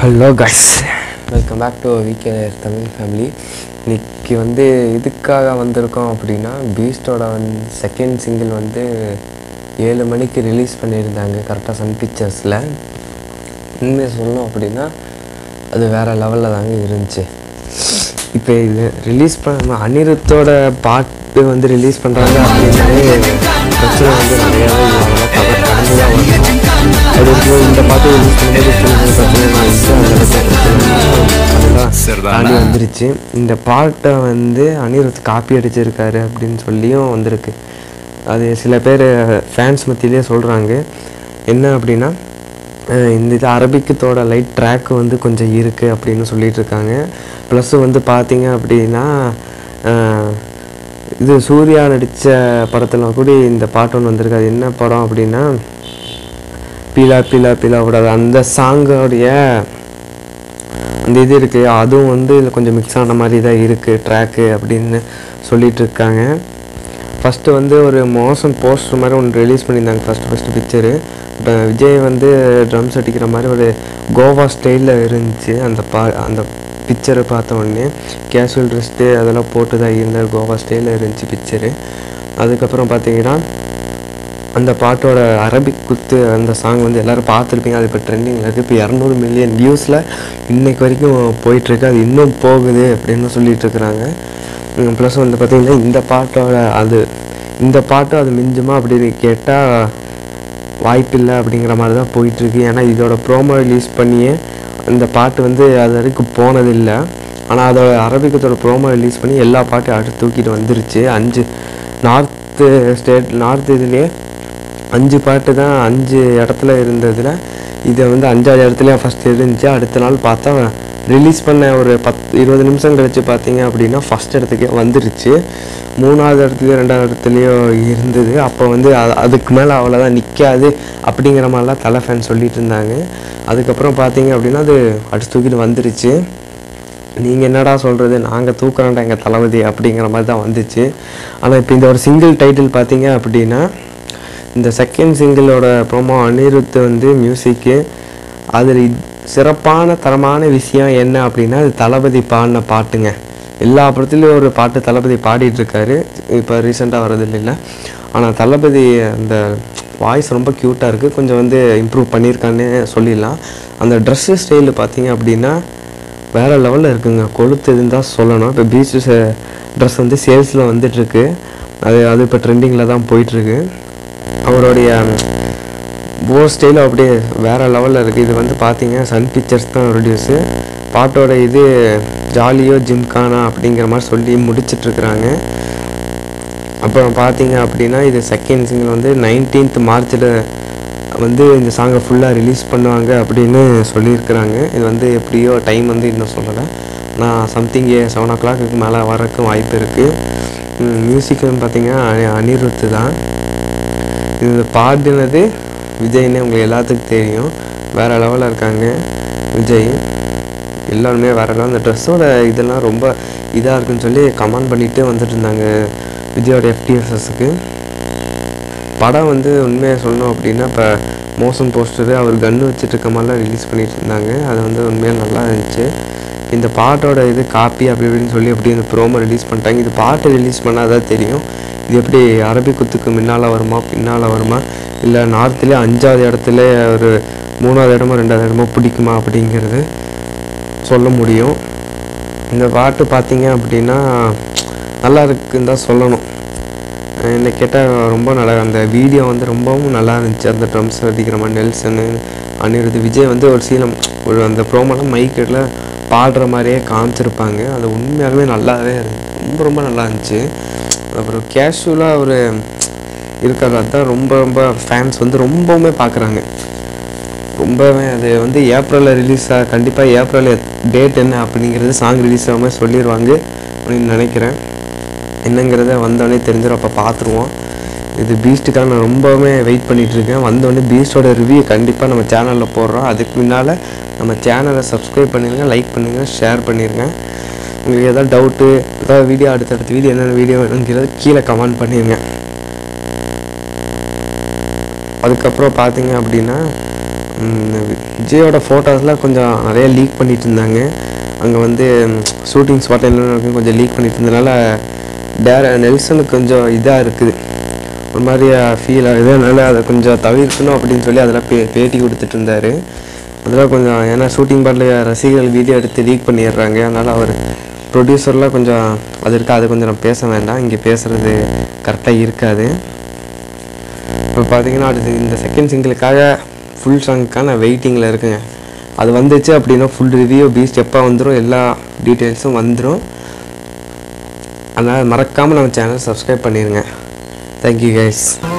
hello guys welcome back to VK Tamil family இன்னைக்கு வந்து இதுக்காக வந்திருக்கோம் அப்படின்னா பீஸ்டோட வந்து செகண்ட் சிங்கிள் வந்து ஏழு மணிக்கு ரிலீஸ் பண்ணியிருந்தாங்க கரெக்டாக சன் பிக்சர்ஸில் உண்மையை சொல்லணும் அப்படின்னா அது வேறு லெவலில் தாங்க இருந்துச்சு இப்போ இது ரிலீஸ் பண்ண அனிருத்தோட பாட்டு வந்து ரிலீஸ் பண்ணுறாங்க அப்படின்னாலே பிரச்சனை வந்து நிறையாவே இல்லாமல் கவர் கடந்து தான் வரணும் அது இருக்கும் இந்த பாட்டு ரிலீஸ் பண்ணும்போது சின்ன சின்ன பிரச்சனை வந்து அந்த அளவுக்கு பிரச்சனை அதெல்லாம் தாண்டி வந்துருச்சு இந்த பாட்டை வந்து அனிருத் காப்பி அடிச்சிருக்காரு அப்படின்னு சொல்லியும் வந்திருக்கு அது சில பேர் ஃபேன்ஸ் மத்தியிலே சொல்கிறாங்க என்ன அப்படின்னா அஹ் இந்த இது அரபிக்கத்தோட லைட் ட்ராக் வந்து கொஞ்சம் இருக்குது அப்படின்னு சொல்லிட்டு இருக்காங்க ப்ளஸ் வந்து பார்த்தீங்க அப்படின்னா அஹ் இது சூர்யா நடித்த படத்தில் கூட இந்த பாட்டு ஒன்று வந்திருக்கு அது என்ன படம் அப்படின்னா பீலா பீலா பீலா விடாது அந்த சாங்கோடைய அந்த இது இருக்குது அதுவும் வந்து இதில் கொஞ்சம் மிக்ஸ் ஆன மாதிரி தான் இருக்குது ட்ராக்கு அப்படின்னு சொல்லிட்டு இருக்காங்க ஃபஸ்ட்டு வந்து ஒரு மோசம் போஸ்டர் மாதிரி ஒன்று ரிலீஸ் பண்ணியிருந்தாங்க ஃபஸ்ட்டு ஃபஸ்ட்டு பிக்சரு இப்போ விஜய் வந்து ட்ரம்ஸ் அடிக்கிற மாதிரி ஒரு கோவா ஸ்டைலில் இருந்துச்சு அந்த பா அந்த பிக்சரை பார்த்த உடனே கேஷுவல் ட்ரெஸ்ட்டு அதெல்லாம் போட்டு தான் இருந்தார் கோவா ஸ்டைலில் இருந்துச்சு பிக்சரு அதுக்கப்புறம் பார்த்தீங்கன்னா அந்த பாட்டோட அரபிக் குத்து அந்த சாங் வந்து எல்லோரும் பார்த்துருப்பீங்க அது இப்போ ட்ரெண்டிங்கில் இருக்குது இப்போ இரநூறு மில்லியன் வியூஸில் இன்னைக்கு வரைக்கும் போயிட்டுருக்கு அது இன்னும் போகுது அப்படின்னு சொல்லிட்டு இருக்கிறாங்க ப்ளஸ் வந்து பார்த்திங்கன்னா இந்த பாட்டோட அது இந்த பாட்டும் அது மிஞ்சுமா அப்படின்னு கேட்டால் வாய்ப்பில்லை அப்படிங்கிற மாதிரி தான் போயிட்டுருக்கு ஏன்னா இதோட ப்ரோமோ ரிலீஸ் பண்ணியே இந்த பாட்டு வந்து அது வரைக்கும் போனதில்லை ஆனால் அதோட அரபிக்கத்தோட ப்ரோமோ ரிலீஸ் பண்ணி எல்லா பாட்டையும் அடுத்து தூக்கிட்டு வந்துருச்சு அஞ்சு நார்த்து ஸ்டேட் நார்த் இதுலேயே அஞ்சு பாட்டு தான் அஞ்சு இடத்துல இருந்ததில் இதை வந்து அஞ்சாவது இடத்துல ஃபஸ்ட் இருந்துச்சு அடுத்த நாள் பார்த்தா ரிலீஸ் பண்ண ஒரு பத் இருபது நிமிஷம் கழிச்சு பார்த்தீங்க அப்படின்னா ஃபஸ்ட் இடத்துக்கே வந்துருச்சு மூணாவது இடத்துலையோ ரெண்டாவது இடத்துலையோ இருந்தது அப்போ வந்து அது அதுக்கு மேலே அவ்வளோதான் நிற்காது அப்படிங்கிற மாதிரிலாம் தலை ஃபேன் சொல்லிட்டு இருந்தாங்க அதுக்கப்புறம் பார்த்தீங்க அப்படின்னா அது அடிச்சு தூக்கிட்டு வந்துருச்சு நீங்கள் என்னடா சொல்கிறது நாங்கள் தூக்குறோம்டா எங்கள் தளபதி அப்படிங்கிற மாதிரி தான் வந்துச்சு ஆனால் இப்போ இந்த ஒரு சிங்கிள் டைட்டில் பார்த்தீங்க அப்படின்னா இந்த செகண்ட் சிங்கிளோட ப்ரோமோ அனிருத் வந்து மியூசிக்கு அதில் சிறப்பான தரமான விஷயம் என்ன அப்படின்னா அது தளபதி பாடின பாட்டுங்க எல்லா படத்துலேயும் ஒரு பாட்டு தளபதி பாடிட்டு இருக்காரு இப்போ ரீசெண்டாக வரது இல்லை ஆனால் தளபதி அந்த வாய்ஸ் ரொம்ப க்யூட்டாக இருக்குது கொஞ்சம் வந்து இம்ப்ரூவ் பண்ணியிருக்கான்னு சொல்லிடலாம் அந்த ட்ரெஸ்ஸு ஸ்டைலு பார்த்தீங்க அப்படின்னா வேறு லெவலில் இருக்குங்க கொளுத்துதுன்னு தான் சொல்லணும் இப்போ பீச் ட்ரெஸ் வந்து சேல்ஸில் வந்துட்டுருக்கு அது அது இப்போ ட்ரெண்டிங்கில் தான் போயிட்டுருக்கு அவருடைய போ ஸ்டைலும் அப்படியே வேறு லெவலில் இருக்குது இது வந்து பார்த்தீங்க சன் பிக்சர்ஸ் தான் ப்ரொடியூஸு பாட்டோட இது ஜாலியோ ஜிம்கானா அப்படிங்கிற மாதிரி சொல்லி முடிச்சிட்ருக்குறாங்க அப்புறம் பார்த்தீங்க அப்படின்னா இது செகண்ட் சிங்கிள் வந்து நைன்டீன்த் மார்ச்சில் வந்து இந்த சாங்கை ஃபுல்லாக ரிலீஸ் பண்ணுவாங்க அப்படின்னு சொல்லியிருக்கிறாங்க இது வந்து எப்படியோ டைம் வந்து இன்னும் சொல்லலை நான் சம்திங் செவன் ஓ கிளாக்கு மேலே வரக்கும் வாய்ப்பு இருக்குது மியூசிக்னு பார்த்தீங்கன்னா அனி- அனிருத்து தான் இது பாடினது விஜய்னே உங்களுக்கு எல்லாத்துக்கும் தெரியும் வேறு லெவலில் இருக்காங்க விஜய் எல்லாருமே வேறு லெவல் இந்த ட்ரெஸ்ஸோட இதெல்லாம் ரொம்ப இதாக இருக்குன்னு சொல்லி கமெண்ட் பண்ணிட்டு வந்துட்டு இருந்தாங்க விஜயோட எஃப்டிஎஃப்எஸ்க்கு படம் வந்து உண்மையை சொல்லணும் அப்படின்னா இப்போ மோசன் போஸ்டரு அவர் கன்று வச்சுட்டு இருக்க மாதிரிலாம் ரிலீஸ் பண்ணிட்டு இருந்தாங்க அது வந்து உண்மையாக நல்லா இருந்துச்சு இந்த பாட்டோட இது காப்பி அப்படி இப்படின்னு சொல்லி அப்படி இந்த ப்ரோமோ ரிலீஸ் பண்ணிட்டாங்க இது பாட்டு ரிலீஸ் பண்ணாதான் தெரியும் இது எப்படி அரபி குத்துக்கு முன்னால் வருமா பின்னால் வருமா இல்லை நார்த்லேயே அஞ்சாவது இடத்துல ஒரு மூணாவது இடமோ ரெண்டாவது இடமோ பிடிக்குமா அப்படிங்கிறது சொல்ல முடியும் இந்த பாட்டு பார்த்தீங்க அப்படின்னா நல்லா இருக்குன்னு தான் சொல்லணும் என்னை கேட்டால் ரொம்ப நல்லா அந்த வீடியோ வந்து ரொம்பவும் நல்லா இருந்துச்சு அந்த ட்ரம்ஸ் அடிக்கிற மாதிரி நெல்சனு அனிருத் விஜய் வந்து ஒரு சீலம் ஒரு அந்த ப்ரோமோலாம் மைக்கில் பாடுற மாதிரியே காமிச்சிருப்பாங்க அது உண்மையாலுமே நல்லாவே இருந்துச்சு ரொம்ப ரொம்ப நல்லா இருந்துச்சு அப்புறம் கேஷுவலாக ஒரு இருக்கிறது அதுதான் ரொம்ப ரொம்ப ஃபேன்ஸ் வந்து ரொம்பவுமே பார்க்குறாங்க ரொம்பவே அது வந்து ஏப்ரலில் ரிலீஸ் ஆக கண்டிப்பாக ஏப்ரல் டேட் என்ன அப்படிங்கிறது சாங் ரிலீஸ் ஆகாம சொல்லிடுவாங்க அப்படின்னு நினைக்கிறேன் என்னங்கிறத வந்தோடனே தெரிஞ்சிடும் அப்போ பார்த்துருவோம் இது பீஸ்ட்டுக்காக நான் ரொம்பவுமே வெயிட் பண்ணிட்டு இருக்கேன் வந்தோடனே பீஸ்டோட ரிவ்யூ கண்டிப்பாக நம்ம சேனலில் போடுறோம் அதுக்கு முன்னால் நம்ம சேனலை சப்ஸ்கிரைப் பண்ணிடுங்க லைக் பண்ணுங்கள் ஷேர் பண்ணிடுங்க உங்களுக்கு ஏதாவது டவுட்டு ஏதாவது வீடியோ அடுத்தடுத்த வீடியோ என்னென்ன வீடியோ வேணுங்கிறது கீழே கமெண்ட் பண்ணிடுங்க அதுக்கப்புறம் பார்த்தீங்க அப்படின்னா விஜயோட ஃபோட்டோஸ்லாம் கொஞ்சம் நிறைய லீக் பண்ணிட்டு இருந்தாங்க அங்கே வந்து ஷூட்டிங் ஸ்பாட் என்னென்ன இருக்குன்னு கொஞ்சம் லீக் பண்ணிட்டு இருந்தனால டேர நெல்சனுக்கு கொஞ்சம் இதாக இருக்குது ஒரு மாதிரி ஃபீல் ஆகுது அதனால் அதை கொஞ்சம் தவிர்க்கணும் அப்படின்னு சொல்லி அதெல்லாம் பே பேட்டி கொடுத்துட்டு இருந்தார் அதெல்லாம் கொஞ்சம் ஏன்னா ஷூட்டிங் பாட்டில் ரசிகர்கள் வீடியோ எடுத்து லீக் பண்ணிடுறாங்க அதனால் அவர் ப்ரொடியூசர்லாம் கொஞ்சம் அது இருக்கா அது கொஞ்சம் நம்ம பேச வேண்டாம் இங்கே பேசுகிறது கரெக்டாக இருக்காது இப்போ பார்த்தீங்கன்னா அடுத்து இந்த செகண்ட் சிங்கிளுக்காக ஃபுல் சாங்க்கான வெயிட்டிங்கில் இருக்குங்க அது வந்துச்சு அப்படின்னா ஃபுல் ரிவ்யூ பீஸ்ட் எப்போ வந்துடும் எல்லா டீட்டெயில்ஸும் வந்துடும் அதனால் மறக்காமல் நம்ம சேனல் சப்ஸ்கிரைப் பண்ணிடுங்க தேங்க்யூ கைஸ்